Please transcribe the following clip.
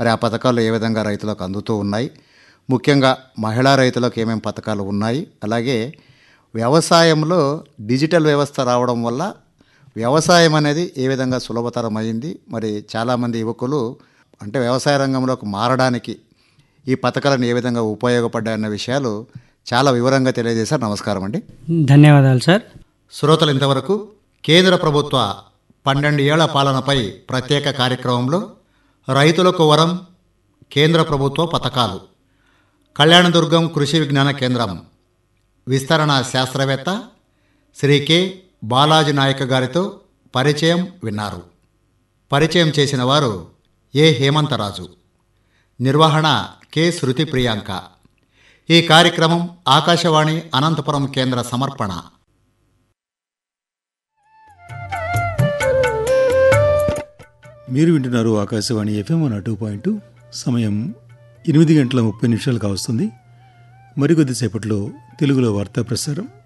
మరి ఆ పథకాలు ఏ విధంగా రైతులకు అందుతూ ఉన్నాయి ముఖ్యంగా మహిళా రైతులకు ఏమేమి పథకాలు ఉన్నాయి అలాగే వ్యవసాయంలో డిజిటల్ వ్యవస్థ రావడం వల్ల వ్యవసాయం అనేది ఏ విధంగా సులభతరం అయింది మరి చాలామంది యువకులు అంటే వ్యవసాయ రంగంలోకి మారడానికి ఈ పథకాలను ఏ విధంగా ఉపయోగపడ్డాయన్న విషయాలు చాలా వివరంగా తెలియజేశారు నమస్కారం అండి ధన్యవాదాలు సార్ శ్రోతలు ఇంతవరకు కేంద్ర ప్రభుత్వ పన్నెండు ఏళ్ల పాలనపై ప్రత్యేక కార్యక్రమంలో రైతులకు వరం కేంద్ర ప్రభుత్వ పథకాలు కళ్యాణదుర్గం కృషి విజ్ఞాన కేంద్రం విస్తరణ శాస్త్రవేత్త శ్రీ కె బాలాజీ నాయక్ గారితో పరిచయం విన్నారు పరిచయం చేసిన వారు ఏ హేమంతరాజు నిర్వహణ కె శృతి ప్రియాంక ఈ కార్యక్రమం ఆకాశవాణి అనంతపురం కేంద్ర సమర్పణ మీరు వింటున్నారు Akashvani FM one two point two సమయం ఎనిమిది గంటల ముప్పై నిమిషాలు కావస్తుంది మరికొద్దిసేపట్లో తెలుగులో వార్తా ప్రసారం